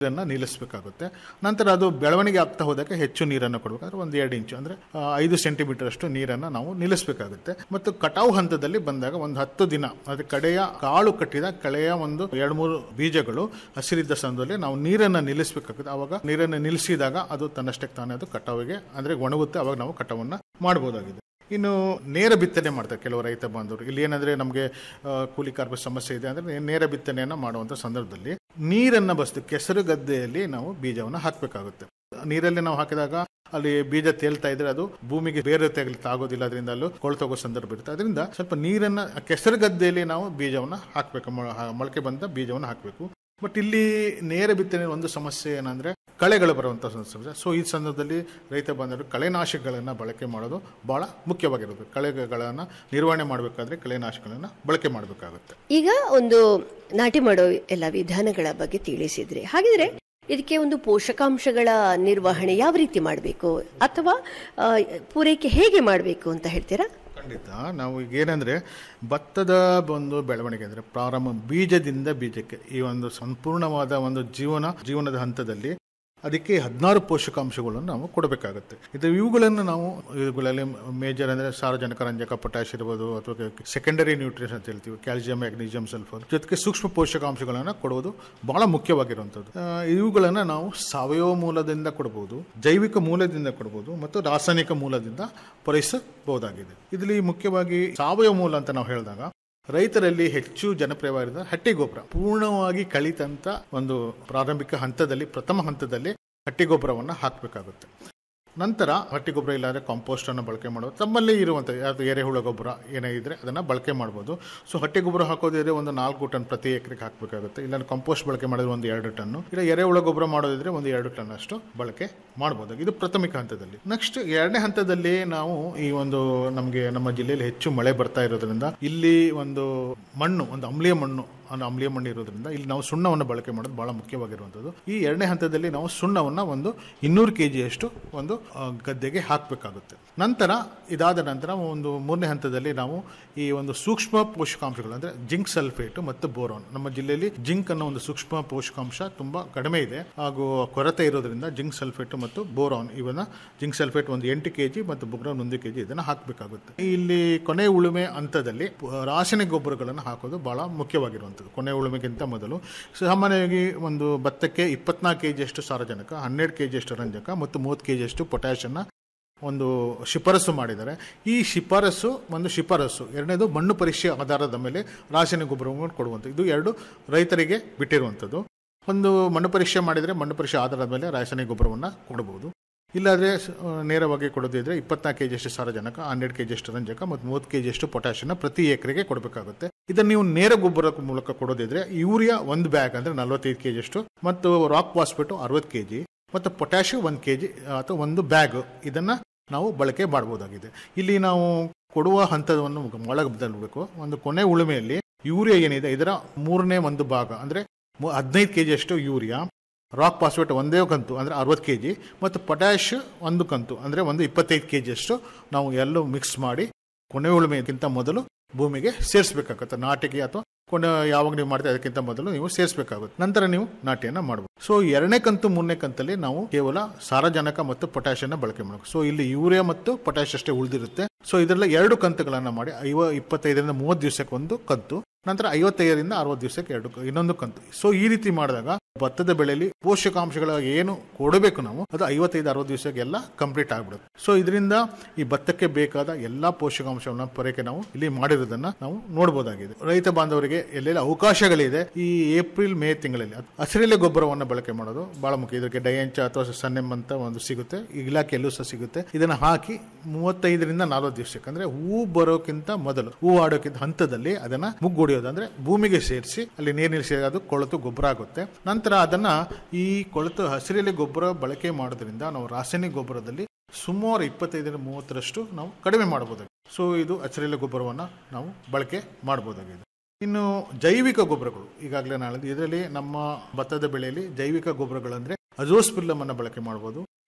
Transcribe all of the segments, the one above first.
ನೀರನ್ನು ನಿಲ್ಲಿಸಬೇಕಾಗುತ್ತೆ ನಂತರ ಅದು ಬೆಳವಣಿಗೆ ಆಗ್ತಾ ಹೋದಾಗ ಹೆಚ್ಚು ನೀರನ್ನು ಕೊಡಬೇಕಾದ್ರೆ ಒಂದು ಎರಡು ಇಂಚು ಅಂದರೆ ಐದು ಸೆಂಟಿಮೀಟರ್ ಅಷ್ಟು ನೀರನ್ನು ನಾವು ನಿಲ್ಲಿಸಬೇಕಾಗುತ್ತೆ ಮತ್ತು ಕಟಾವು ಹಂತದಲ್ಲಿ ಬಂದಾಗ ಒಂದು ಹತ್ತು ದಿನ ಅದು ಕಡೆಯ ಕಾಳು ಕಟ್ಟಿದ ಕಳೆಯ ಒಂದು ಎರಡು ಮೂರು ಬೀಜಗಳು ಹಸಿರಿದ್ದ ಸಂದರ್ಭದಲ್ಲಿ ನಾವು ನೀರನ್ನು ನಿಲ್ಲಿಸಬೇಕಾಗುತ್ತೆ ಅವಾಗ ನೀರನ್ನು ನಿಲ್ಲಿಸಿದಾಗ ಅದು ತನ್ನಷ್ಟಕ್ಕೆ ತಾನೇ ಅದು ಕಟಾವಿಗೆ ಅಂದರೆ ಒಣಗುತ್ತೆ ಅವಾಗ ನಾವು ಕಟಾವನ್ನು ಮಾಡಬಹುದಾಗಿದೆ ಇನ್ನು ನೇರ ಬಿತ್ತನೆ ಮಾಡ್ತಾರೆ ಕೆಲವು ರೈತ ಬಾಂಧವರು ಇಲ್ಲಿ ಏನಂದ್ರೆ ನಮಗೆ ಕೂಲಿ ಕಾರ್ಮಿಕ ಸಮಸ್ಯೆ ಇದೆ ಅಂದ್ರೆ ನೇರ ಬಿತ್ತನೆಯನ್ನು ಮಾಡುವಂಥ ಸಂದರ್ಭದಲ್ಲಿ ನೀರನ್ನು ಬಸ್ತು ಕೆಸರು ಗದ್ದೆಯಲ್ಲಿ ನಾವು ಬೀಜವನ್ನು ಹಾಕಬೇಕಾಗುತ್ತೆ ನೀರಲ್ಲಿ ನಾವು ಹಾಕಿದಾಗ ಅಲ್ಲಿ ಬೀಜ ತೇಲ್ತಾ ಇದ್ರೆ ಅದು ಭೂಮಿಗೆ ಬೇರೆ ತೆಗಲಿಕ್ಕೆ ಆಗೋದಿಲ್ಲ ಅದರಿಂದ ಅಲ್ಲೂ ಕೊಳ್ತೋಗೋ ಸಂದರ್ಭ ಇರುತ್ತೆ ಅದರಿಂದ ಸ್ವಲ್ಪ ನೀರನ್ನ ಕೆಸರು ಗದ್ದೆಯಲ್ಲಿ ನಾವು ಬೀಜವನ್ನು ಹಾಕಬೇಕು ಮೊಳಕೆ ಬಂದ ಬೀಜವನ್ನು ಹಾಕಬೇಕು ಬಟ್ ಇಲ್ಲಿ ನೇರ ಬಿತ್ತನೆ ಒಂದು ಸಮಸ್ಯೆ ಏನಂದ್ರೆ ಕಳೆಗಳು ಬರುವಂಥ ಸಮಸ್ಯೆ ಸೊ ಈ ಸಂದರ್ಭದಲ್ಲಿ ರೈತ ಬಾಂಧವರು ಕಳೆನಾಶಕಗಳನ್ನು ಬಳಕೆ ಮಾಡೋದು ಬಹಳ ಮುಖ್ಯವಾಗಿರುತ್ತೆ ಕಳೆಗಳನ್ನು ನಿರ್ವಹಣೆ ಮಾಡಬೇಕಾದ್ರೆ ಕಳೆನಾಶಕಗಳನ್ನು ಬಳಕೆ ಮಾಡಬೇಕಾಗುತ್ತೆ ಈಗ ಒಂದು ನಾಟಿ ಮಾಡೋ ಎಲ್ಲ ವಿಧಾನಗಳ ಬಗ್ಗೆ ತಿಳಿಸಿದ್ರಿ ಹಾಗಿದ್ರೆ ಇದಕ್ಕೆ ಒಂದು ಪೋಷಕಾಂಶಗಳ ನಿರ್ವಹಣೆ ಯಾವ ರೀತಿ ಮಾಡಬೇಕು ಅಥವಾ ಆ, ಪೂರೈಕೆ ಹೇಗೆ ಮಾಡಬೇಕು ಅಂತ ಹೇಳ್ತೀರಾ ಖಂಡಿತ ನಾವು ಈಗ ಏನಂದ್ರೆ ಭತ್ತದ ಒಂದು ಬೆಳವಣಿಗೆ ಅಂದ್ರೆ ಪ್ರಾರಂಭ ಬೀಜದಿಂದ ಬೀಜಕ್ಕೆ ಈ ಒಂದು ಸಂಪೂರ್ಣವಾದ ಒಂದು ಜೀವನ ಜೀವನದ ಹಂತದಲ್ಲಿ ಅದಕ್ಕೆ ಹದಿನಾರು ಪೋಷಕಾಂಶಗಳನ್ನು ನಾವು ಕೊಡಬೇಕಾಗುತ್ತೆ ಇದು ಇವುಗಳನ್ನು ನಾವು ಇವುಗಳಲ್ಲಿ ಮೇಜರ್ ಅಂದರೆ ಸಾರಜನಕ ರಂಜಕ ಪೊಟ್ಯಾಶ್ ಇರ್ಬೋದು ಅಥವಾ ಸೆಕೆಂಡರಿ ನ್ಯೂಟ್ರಿಯನ್ಸ್ ಅಂತ ಹೇಳ್ತೀವಿ ಕ್ಯಾಲ್ಸಿಯಂ ಮ್ಯಾಗ್ನೀಸಿಯಂ ಸಲ್ಫರ್ ಜೊತೆಗೆ ಸೂಕ್ಷ್ಮ ಪೋಷಕಾಂಶಗಳನ್ನು ಕೊಡುವುದು ಬಹಳ ಮುಖ್ಯವಾಗಿರುವಂಥದ್ದು ಆ, ಇವುಗಳನ್ನು ನಾವು ಸಾವಯವ ಮೂಲದಿಂದ ಕೊಡಬಹುದು ಜೈವಿಕ ಮೂಲದಿಂದ ಕೊಡಬಹುದು ಮತ್ತು ರಾಸಾಯನಿಕ ಮೂಲದಿಂದ ಪೂರೈಸಬಹುದಾಗಿದೆ ಇದರಲ್ಲಿ ಮುಖ್ಯವಾಗಿ ಸಾವಯವ ಮೂಲ ಅಂತ ನಾವು ಹೇಳಿದಾಗ ರೈತರಲ್ಲಿ ಹೆಚ್ಚು ಜನಪ್ರಿಯವಾಗಿರುವ ಹಟ್ಟಿ ಗೊಬ್ಬರ ಪೂರ್ಣವಾಗಿ ಕಳಿತಂತ ಒಂದು ಪ್ರಾರಂಭಿಕ ಹಂತದಲ್ಲಿ ಪ್ರಥಮ ಹಂತದಲ್ಲಿ ಹಟ್ಟಿ ಗೊಬ್ಬರವನ್ನು ಹಾಕಬೇಕಾಗುತ್ತೆ ನಂತರ ಹಟ್ಟಿ ಗೊಬ್ಬರ ಇಲ್ಲಾಂದರೆ ಕಾಂಪೋಸ್ಟ್ ಅನ್ನು ಬಳಕೆ ಮಾಡೋದು ತಮ್ಮಲ್ಲಿ ಇರುವಂಥ ಯಾವುದು ಎರೆಹುಳ ಗೊಬ್ಬರ ಏನೇ ಇದ್ರೆ ಅದನ್ನು ಬಳಕೆ ಮಾಡ್ಬೋದು ಸೊ ಹಟ್ಟಿ ಗೊಬ್ಬರ ಹಾಕೋದಿದ್ರೆ ಒಂದು ನಾಲ್ಕು ಟನ್ ಪ್ರತಿ ಎಕರೆಗೆ ಹಾಕಬೇಕಾಗುತ್ತೆ ಇಲ್ಲ ಕಾಂಪೋಸ್ಟ್ ಬಳಕೆ ಮಾಡಿದ್ರೆ ಒಂದು ಎರಡು ಟನ್ನು ಇಲ್ಲ ಎರೆಹುಳ ಗೊಬ್ಬರ ಮಾಡೋದಿದ್ರೆ ಒಂದು ಎರಡು ಟನ್ ಅಷ್ಟು ಬಳಕೆ ಮಾಡ್ಬೋದು ಇದು ಪ್ರಾಥಮಿಕ ಹಂತದಲ್ಲಿ ನೆಕ್ಸ್ಟ್ ಎರಡನೇ ಹಂತದಲ್ಲಿ ನಾವು ಈ ಒಂದು ನಮಗೆ ನಮ್ಮ ಜಿಲ್ಲೆಯಲ್ಲಿ ಹೆಚ್ಚು ಮಳೆ ಬರ್ತಾ ಇರೋದ್ರಿಂದ ಇಲ್ಲಿ ಒಂದು ಮಣ್ಣು ಒಂದು ಅಮ್ಲೀಯ ಮಣ್ಣು ಅನ್ನೋ ಅಮ್ಲೀಯ ಮಣ್ಣು ಇರೋದ್ರಿಂದ ಇಲ್ಲಿ ನಾವು ಸುಣ್ಣವನ್ನು ಬಳಕೆ ಮಾಡೋದು ಬಹಳ ಮುಖ್ಯವಾಗಿರುವಂಥದ್ದು ಈ ಎರಡನೇ ಹಂತದಲ್ಲಿ ನಾವು ಸುಣ್ಣವನ್ನು ಒಂದು ಇನ್ನೂರು ಕೆ ಜಿಯಷ್ಟು ಒಂದು ಆ, ಗದ್ದೆಗೆ ಹಾಕಬೇಕಾಗುತ್ತೆ ನಂತರ ಇದಾದ ನಂತರ ಒಂದು ಮೂರನೇ ಹಂತದಲ್ಲಿ ನಾವು ಈ ಒಂದು ಸೂಕ್ಷ್ಮ ಪೋಷಕಾಂಶಗಳು ಅಂದರೆ ಜಿಂಕ್ ಸಲ್ಫೇಟ್ ಮತ್ತು ಬೋರಾನ್ ನಮ್ಮ ಜಿಲ್ಲೆಯಲ್ಲಿ ಜಿಂಕ್ ಅನ್ನೋ ಒಂದು ಸೂಕ್ಷ್ಮ ಪೋಷಕಾಂಶ ತುಂಬಾ ಕಡಿಮೆ ಇದೆ ಹಾಗೂ ಕೊರತೆ ಇರೋದ್ರಿಂದ ಜಿಂಕ್ ಸಲ್ಫೇಟ್ ಮತ್ತು ಬೋರಾನ್ ಇವನ್ನ ಜಿಂಕ್ ಸಲ್ಫೇಟ್ ಒಂದು ಎಂಟು ಕೆ ಜಿ ಮತ್ತು ಬೊಗ್ರಾನ್ ಒಂದು ಕೆ ಜಿ ಇದನ್ನು ಹಾಕಬೇಕಾಗುತ್ತೆ ಇಲ್ಲಿ ಕೊನೆ ಉಳುಮೆ ಹಂತದಲ್ಲಿ ಪ- ರಾಸಾಯನಿಕ ಗೊಬ್ಬರಗಳನ್ನು ಹಾಕೋದು ಬಹಳ ಮುಖ್ಯವಾಗಿರುವಂಥದ್ದು ಕೊನೆ ಉಳುಮೆಗಿಂತ ಮೊದಲು ಸಾಮಾನ್ಯವಾಗಿ ಒಂದು ಭತ್ತಕ್ಕೆ ಇಪ್ಪತ್ನಾಲ್ಕು ಕೆ ಜಿಯಷ್ಟು ಸಾರಜನಕ ಹನ್ನೆರಡು ಕೆ ಜಿಯಷ್ಟು ರಂಜಕ ಮತ್ತು ಮೂವತ್ತು ಕೆ ಜಿಯಷ್ಟು ಪೊಟ್ಯಾಷನ್ನು ಒಂದು ಶಿಫಾರಸು ಮಾಡಿದ್ದಾರೆ ಈ ಶಿಫಾರಸು ಒಂದು ಶಿಫಾರಸು ಎರಡನೇದು ಮಣ್ಣು ಪರೀಕ್ಷೆ ಆಧಾರದ ಮೇಲೆ ರಾಸಾಯನಿಕ ಗೊಬ್ಬರವನ್ನು ಕೊಡುವಂಥ ಇದು ಎರಡು ರೈತರಿಗೆ ಬಿಟ್ಟಿರುವಂಥದ್ದು ಒಂದು ಮಣ್ಣು ಪರೀಕ್ಷೆ ಮಾಡಿದರೆ ಮಣ್ಣು ಪರೀಕ್ಷೆ ಆಧಾರದ ಮೇಲೆ ರಾಸಾಯನಿಕ ಗೊಬ್ಬರವನ್ನು ಕೊಡಬಹುದು ಇಲ್ಲಾಂದರೆ ನೇರವಾಗಿ ಕೊಡೋದಿದ್ರೆ ಇಪ್ಪತ್ನಾಲ್ಕು ಕೆ ಜಿಯಷ್ಟು ಸಾರಜನಕ ಹನ್ನೆರಡು ಕೆ ಜಿಯಷ್ಟು ರಂಜಕ ಮತ್ತು ಮೂವತ್ತು ಕೆ ಜಿಯಷ್ಟು ಪೊಟ್ಯಾಷನ್ನ ಪ್ರತಿ ಎಕರೆಗೆ ಕೊಡಬೇಕಾಗುತ್ತೆ ಇದನ್ನು ನೀವು ನೇರ ಗೊಬ್ಬರ ಮೂಲಕ ಕೊಡೋದಿದ್ರೆ ಯೂರಿಯಾ ಒಂದು ಬ್ಯಾಗ್ ಅಂದರೆ ನಲವತ್ತೈದು ಕೆ ಜಿಯಷ್ಟು ಮತ್ತು ರಾಕ್ ಫಾಸ್ಫೇಟು ಅರವತ್ತು ಕೆ ಜಿ ಮತ್ತು ಪೊಟ್ಯಾಷ್ ಒಂದು ಕೆ ಜಿ ಅಥವಾ ಒಂದು ಬ್ಯಾಗ್ ಇದನ್ನು ನಾವು ಬಳಕೆ ಮಾಡಬಹುದಾಗಿದೆ ಇಲ್ಲಿ ನಾವು ಕೊಡುವ ಹಂತವನ್ನು ಒಳಗಬೇಕು ಒಂದು ಕೊನೆ ಉಳುಮೆಯಲ್ಲಿ ಯೂರಿಯಾ ಏನಿದೆ ಇದರ ಮೂರನೇ ಒಂದು ಭಾಗ ಅಂದರೆ ಹದಿನೈದು ಕೆ ಜಿಯಷ್ಟು ಯೂರಿಯಾ ರಾಕ್ ಫಾಸ್ಫೇಟ್ ಒಂದೇ ಕಂತು ಅಂದರೆ ಅರವತ್ತು ಕೆ ಜಿ ಮತ್ತು ಪೊಟ್ಯಾಶ್ ಒಂದು ಕಂತು ಅಂದರೆ ಒಂದು ಇಪ್ಪತ್ತೈದು ಕೆ ಜಿಯಷ್ಟು ನಾವು ಎಲ್ಲೂ ಮಿಕ್ಸ್ ಮಾಡಿ ಕೊನೆ ಉಳುಮೆಗಿಂತ ಮೊದಲು ಭೂಮಿಗೆ ಸೇರಿಸಬೇಕಾಗುತ್ತೆ ನಾಟಿಗೆ ಅಥವಾ ಕೊನೆ ಯಾವಾಗ ನೀವು ಮಾಡ್ತೀವಿ ಅದಕ್ಕಿಂತ ಮೊದಲು ನೀವು ಸೇರಿಸಬೇಕಾಗುತ್ತೆ ನಂತರ ನೀವು ನಾಟಿಯನ್ನು ಮಾಡಬಹುದು ಸೊ ಎರಡನೇ ಕಂತು ಮೂರನೇ ಕಂತಲ್ಲಿ ನಾವು ಕೇವಲ ಸಾರಜನಕ ಮತ್ತು ಪೊಟ್ಯಾಶ್ ಅನ್ನ ಬಳಕೆ ಮಾಡಬೇಕು ಸೊ ಇಲ್ಲಿ ಯೂರಿಯಾ ಮತ್ತು ಪೊಟ್ಯಾಶ್ ಅಷ್ಟೇ ಉಳಿದಿರುತ್ತೆ ಸೊ ಇದರಲ್ಲಿ ಎರಡು ಕಂತುಗಳನ್ನ ಮಾಡಿ ಐವ ಇಪ್ಪತ್ತೈದರಿಂದ ಮೂವತ್ತು ದಿವಸಕ್ಕೆ ಒಂದು ಕಂತು ನಂತರ ಐವತ್ತೈದರಿಂದ ಅರವತ್ತು ದಿವಸಕ್ಕೆ ಎರಡು ಕ- ಇನ್ನೊಂದು ಕಂತು ಸೊ ಈ ರೀತಿ ಮಾಡಿದಾಗ ಭತ್ತದ ಬೆಳೆಯಲ್ಲಿ ಪೋಷಕಾಂಶಗಳ ಏನು ಕೊಡಬೇಕು ನಾವು ಅದು ಐವತ್ತೈದು ಅರವತ್ತು ದಿವಸಕ್ಕೆ ಎಲ್ಲ ಕಂಪ್ಲೀಟ್ ಆಗ್ಬಿಡುತ್ತೆ ಸೊ ಇದರಿಂದ ಈ ಭತ್ತಕ್ಕೆ ಬೇಕಾದ ಎಲ್ಲಾ ಪೋಷಕಾಂಶಗಳನ್ನ ಪೂರೈಕೆ ನಾವು ಇಲ್ಲಿ ಮಾಡಿರೋದನ್ನ ನಾವು ನೋಡಬಹುದಾಗಿದೆ ರೈತ ಬಾಂಧವರಿಗೆ ಎಲ್ಲೆಲ್ಲ ಅವಕಾಶಗಳಿದೆ ಈ ಏಪ್ರಿಲ್ ಮೇ ತಿಂಗಳಲ್ಲಿ ಅದ್- ಹಸಿರೆಲೆ ಗೊಬ್ಬರವನ್ನು ಬಳಕೆ ಮಾಡೋದು ಬಹಳ ಮುಖ್ಯ ಇದಕ್ಕೆ ಡಯಂಚ ಅಥವಾ ಸನ್ನೆಮ್ ಅಂತ ಒಂದು ಸಿಗುತ್ತೆ ಈ ಇಲಾಖೆಯಲ್ಲೂ ಸಹ ಸಿಗುತ್ತೆ ಇದನ್ನ ಹಾಕಿ ಮೂವತ್ತೈದರಿಂದ ನಲವತ್ತು ದಿವಸಕ್ಕೆ ಅಂದ್ರೆ ಹೂ ಬರೋಕ್ಕಿಂತ ಮೊದಲು ಹೂ ಆಡೋಕ್ಕಿಂತ ಹಂತದಲ್ಲಿ ಅದನ್ನ ಮುಗ್ಗುಡಿಯೋದು ಅಂದ್ರೆ ಭೂಮಿಗೆ ಸೇರಿಸಿ ಅಲ್ಲಿ ನೀರು ನಿಲ್ಲಿಸಿ ಅದು ಕೊಳೆತು ಗೊಬ್ಬರ ಆಗುತ್ತೆ ನಂತರ ಅದನ್ನ ಈ ಕೊಳೆತು ಹಸಿರೆಲೆ ಗೊಬ್ಬರ ಬಳಕೆ ಮಾಡೋದ್ರಿಂದ ನಾವು ರಾಸಾಯನಿಕ ಗೊಬ್ಬರದಲ್ಲಿ ಸುಮಾರು ಇಪ್ಪತ್ತೈದರಿಂದ ಮೂವತ್ತರಷ್ಟು ನಾವು ಕಡಿಮೆ ಮಾಡಬಹುದಾಗಿದೆ ಸೊ ಇದು ಹಸಿರೆಲೆ ಗೊಬ್ಬರವನ್ನು ನಾವು ಬಳಕೆ ಮಾಡಬಹುದಾಗಿದೆ ಇನ್ನು ಜೈವಿಕ ಗೊಬ್ಬರಗಳು ಈಗಾಗಲೇ ನಾಳೆ ಇದರಲ್ಲಿ ನಮ್ಮ ಭತ್ತದ ಬೆಳೆಯಲ್ಲಿ ಜೈವಿಕ ಗೊಬ್ಬರಗಳಂದ್ರೆ ಅಜೋಸ್ಪಿಲ್ಲಮ್ ಅನ್ನು ಬಳಕೆ ಮಾಡಬಹುದು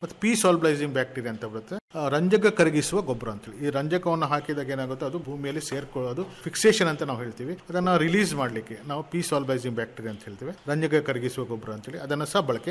ಮತ್ತು ಪಿ ಸಾಲ್ಬಲೈಸಿಂಗ್ ಬ್ಯಾಕ್ಟೀರಿಯಾ ಅಂತ ಬರುತ್ತೆ ಆ, ರಂಜಕ ಕರಗಿಸುವ ಗೊಬ್ಬರ ಅಂತೇಳಿ ಈ ರಂಜಕವನ್ನು ಹಾಕಿದಾಗ ಏನಾಗುತ್ತೆ ಅದು ಭೂಮಿಯಲ್ಲಿ ಸೇರ್ಕೊಳ್ಳೋದು ಫಿಕ್ಸೇಷನ್ ಅಂತ ನಾವು ಹೇಳ್ತೀವಿ ಅದನ್ನ ರಿಲೀಸ್ ಮಾಡಲಿಕ್ಕೆ ನಾವು ಪಿ ಸಾಲ್ಬಲೈಸಿಂಗ್ ಬ್ಯಾಕ್ಟೀರಿಯಾ ಅಂತ ಹೇಳ್ತೀವಿ ರಂಜಕ ಕರಗಿಸುವ ಗೊಬ್ಬರ ಅಂತೇಳಿ ಅದನ್ನು ಸಹ ಬಳಕೆ